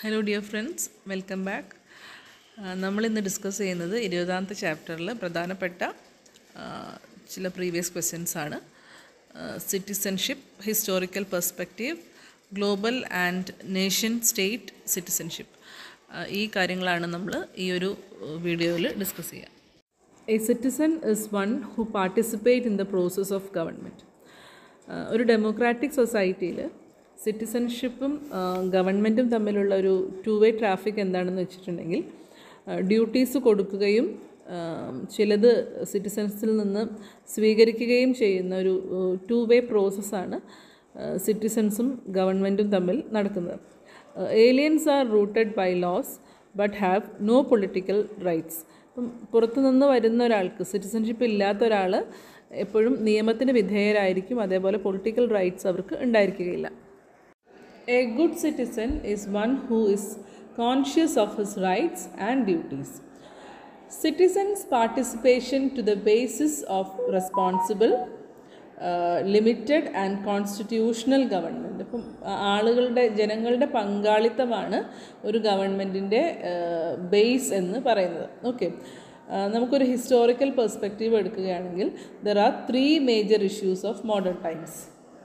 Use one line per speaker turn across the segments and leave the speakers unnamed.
Hello dear friends welcome back നമ്മളിന്ന് discuss ചെയ്യുന്നത് ഇരുപതാമത്തെ ചാപ്റ്ററിൽ പ്രധാനപ്പെട്ട ആ, ചില പ്രീവിയസ് ക്വസ്റ്റ്യൻസ് ആണ് citizenship historical perspective global and nation state citizenship ഈ കാര്യങ്ങളാണ് നമ്മൾ ഈ ഒരു വീഡിയോയിൽ ഡിസ്കസ് ചെയ്യുക a citizen is one who participate in the process of government ഒരു ഡെമോക്രാറ്റിക് സൊസൈറ്റിയിൽ സിറ്റിസൺഷിപ്പും ഗവൺമെൻറ്റും തമ്മിലുള്ള ഒരു ടു വേ ട്രാഫിക് എന്താണെന്ന് വെച്ചിട്ടുണ്ടെങ്കിൽ ഡ്യൂട്ടീസ് കൊടുക്കുകയും ആ, ചിലത് സിറ്റിസൺസിൽ നിന്ന് സ്വീകരിക്കുകയും ചെയ്യുന്ന ഒരു ടു വേ പ്രോസസ്സാണ് സിറ്റിസൺസും ഗവൺമെൻറ്റും തമ്മിൽ നടക്കുന്നത് aliens are rooted by laws but have no political rights ഇപ്പം പുറത്തുനിന്ന് വരുന്ന ഒരാൾക്ക് സിറ്റിസൺഷിപ്പ് ഇല്ലാത്ത ഒരാൾ എപ്പോഴും നിയമത്തിന് വിധേയരായിരിക്കും അതേപോലെ പൊളിറ്റിക്കൽ റൈറ്റ്സ് അവർക്ക് ഉണ്ടായിരിക്കുകയില്ല a good citizen is one who is conscious of his rights and duties citizens participation to the basis of responsible limited and constitutional government ഇപ്പം ആ- ആളുകളുടെ ജനങ്ങളുടെ പങ്കാളിത്തമാണ് ഒരു ഗവൺമെൻറ്റിൻ്റെ ബേസ് എന്ന് പറയുന്നത് ഓക്കെ നമുക്കൊരു ഹിസ്റ്റോറിക്കൽ പെർസ്പെക്റ്റീവ് എടുക്കുകയാണെങ്കിൽ there are three major issues of modern times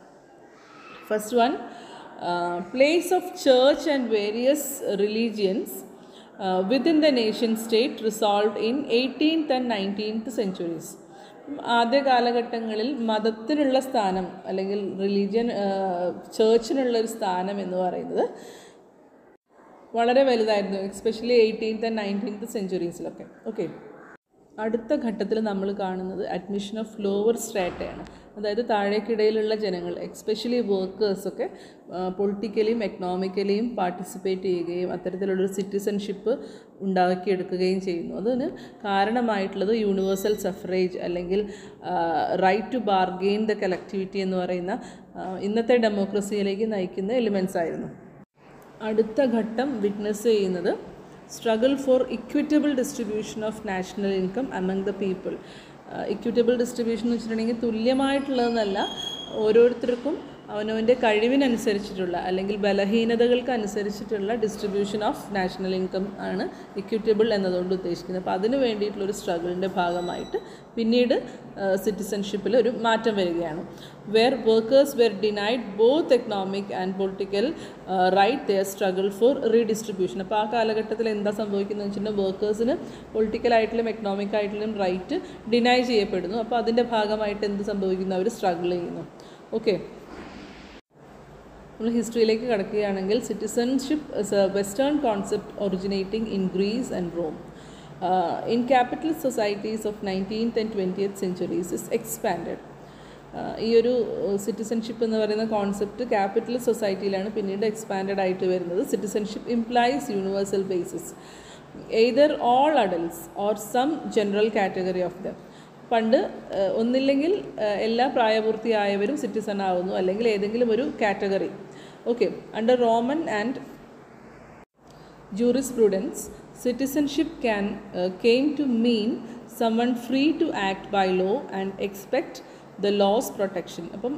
First one, uh, place of church and various religions uh, within the nation state resolved in 18th and 19th centuries. ഉം, ആദ്യ കാലഘട്ടങ്ങളിൽ മതത്തിനുള്ള സ്ഥാനം അല്ലെങ്കിൽ religion ചേർച്ചിനുള്ള ഒരു സ്ഥാനം എന്ന് പറയുന്നത് വളരെ വലുതായിരുന്നു എക്സ്പെഷ്യലി എയ്റ്റീൻത്ത് ആൻഡ് നയൻറ്റീൻത്ത് സെഞ്ചുറീസിലൊക്കെ ഓക്കെ അടുത്ത ഘട്ടത്തിൽ നമ്മൾ കാണുന്നത് അഡ്മിഷൻ ഓഫ് ലോവർ സ്ട്രാറ്റയാണ് അതായത് താഴേക്കിടയിലുള്ള ജനങ്ങൾ എക്സ്പെഷ്യലി വർക്കേഴ്സൊക്കെ പൊളിറ്റിക്കലിയും എക്കണോമിക്കലിയും പാർട്ടിസിപ്പേറ്റ് ചെയ്യുകയും അത്തരത്തിലുള്ളൊരു സിറ്റിസൺഷിപ്പ് ഉണ്ടാക്കിയെടുക്കുകയും ചെയ്യുന്നു അതിന് കാരണമായിട്ടുള്ളത് യൂണിവേഴ്സൽ സഫറേജ് അല്ലെങ്കിൽ right to bargain the collectivity എന്ന് പറയുന്ന ആ, ഇന്നത്തെ ഡെമോക്രസിയിലേക്ക് നയിക്കുന്ന എലിമെൻസ് ആയിരുന്നു അടുത്ത ഘട്ടം വിറ്റ്നസ് ചെയ്യുന്നത് struggle for equitable distribution of national income among the people equitable distribution എന്ന് വെച്ചിട്ടുണ്ടെങ്കിൽ തുല്യമായിട്ടുള്ളതെന്നല്ല ഓരോരുത്തർക്കും അവനവൻ്റെ കഴിവിനനുസരിച്ചിട്ടുള്ള അല്ലെങ്കിൽ ബലഹീനതകൾക്ക് അനുസരിച്ചിട്ടുള്ള ഡിസ്ട്രിബ്യൂഷൻ ഓഫ് നാഷണൽ ഇൻകം ആണ് ഇക്വിറ്റബിൾ എന്നതുകൊണ്ട് ഉദ്ദേശിക്കുന്നത് അപ്പോൾ അതിന് വേണ്ടിയിട്ടുള്ള ഒരു സ്ട്രഗിളിൻ്റെ ഭാഗമായിട്ട് പിന്നീട് സിറ്റിസൺഷിപ്പിൽ ഒരു മാറ്റം വരികയാണ് were workers were denied both economic and political right their struggle for redistribution അപ്പോൾ ആ കാലഘട്ടത്തിൽ എന്താ സംഭവിക്കുന്നത് വെച്ചിട്ടുണ്ടെങ്കിൽ വർക്കേഴ്സിന് പൊളിറ്റിക്കലായിട്ടുള്ള എക്കണോമിക് ആയിട്ടുള്ള റൈറ്റ് ഡിനൈ ചെയ്യപ്പെടുന്നു അപ്പോൾ അതിൻ്റെ ഭാഗമായിട്ട് എന്ത് സംഭവിക്കുന്നു അവർ സ്ട്രഗിൾ ചെയ്യുന്നു ഓക്കെ നമ്മൾ ഹിസ്റ്ററിയിലേക്ക് കടക്കുകയാണെങ്കിൽ citizenship is a western concept originating in Greece and Rome in capital societies of nineteenth and twentieth centuries is expanded ഈ ഒരു സിറ്റിസൺഷിപ്പ് എന്ന് പറയുന്ന കോൺസെപ്റ്റ് ക്യാപിറ്റൽ സൊസൈറ്റിയിലാണ് പിന്നീട് എക്സ്പാൻഡഡ് ആയിട്ട് വരുന്നത് citizenship implies universal basis either all adults or some general category of them പണ്ട് ഏഹ്, ഒന്നില്ലെങ്കിൽ ഏഹ്, എല്ലാ പ്രായപൂർത്തിയായവരും സിറ്റിസൺ ആവുന്നു അല്ലെങ്കിൽ ഏതെങ്കിലും ഒരു category okay under Roman and jurisprudence, citizenship can uh, came to mean someone free to act by law and expect the law's protection. അപ്പം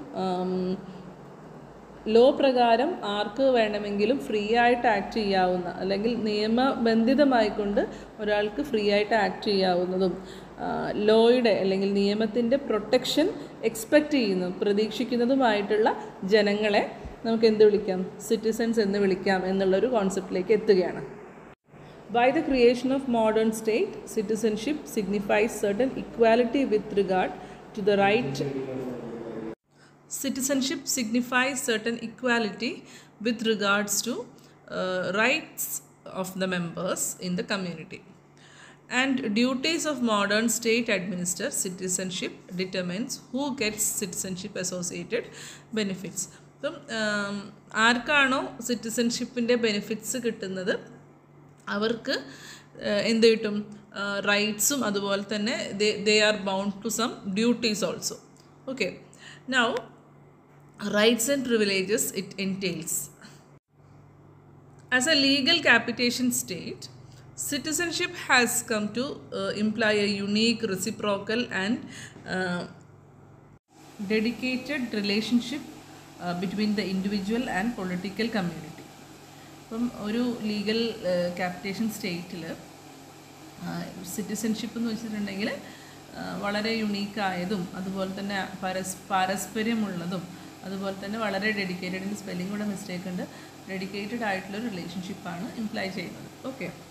law പ്രകാരം ആർക്ക് വേണമെങ്കിലും ഫ്രീ ആയിട്ട് ആക്ട് ചെയ്യാവുന്ന അല്ലെങ്കിൽ നിയമബന്ധിതമായിക്കൊണ്ട് ഒരാൾക്ക് ഫ്രീ ആയിട്ട് ആക്ട് ചെയ്യാവുന്നതും ലോയുടെ അല്ലെങ്കിൽ നിയമത്തിൻ്റെ പ്രൊട്ടക്ഷൻ എക്സ്പെക്റ്റ് ചെയ്യുന്നതും പ്രതീക്ഷിക്കുന്നതുമായിട്ടുള്ള ജനങ്ങളെ നമുക്ക് എന്ത് വിളിക്കാം സിറ്റിസൺസ് എന്ന് വിളിക്കാം എന്നുള്ളൊരു കോൺസെപ്റ്റിലേക്ക് എത്തുകയാണ് By the creation of modern state, citizenship signifies certain equality with regard to the right. Citizenship signifies certain equality with regards to uh, rights of the members in the community. And duties of modern state administer citizenship determines who gets citizenship associated benefits. ഇപ്പം ആം, ആർക്കാണോ സിറ്റിസൺഷിപ്പിൻ്റെ benefits കിട്ടുന്നത് അവർക്ക് ഏഹ്, എന്ത് കിട്ടും റൈറ്റ്സും അതുപോലെ തന്നെ they are bound to some duties also okay now rights and privileges it entails As a legal capitation state, citizenship has come to uh, imply a unique, reciprocal, and uh, dedicated relationship uh, between the individual and political community. അപ്പം ഒരു legal capitation സ്റ്റേറ്റിൽ citizenship എന്ന് വെച്ചിട്ടുണ്ടെങ്കിൽ ആ, വളരെ യുണീക്കായതും അതുപോലെ തന്നെ പരസ് പാരസ്പര്യമുള്ളതും അതുപോലെ തന്നെ വളരെ ഡെഡിക്കേറ്റഡ് സ്പെല്ലിംഗ് കൂടെ മിസ്റ്റേക്ക് ഉണ്ട് ഡെഡിക്കേറ്റഡ് ആയിട്ടുള്ള റിലേഷൻഷിപ്പാണ് ഇംപ്ലൈ ചെയ്യുന്നത് ഓക്കെ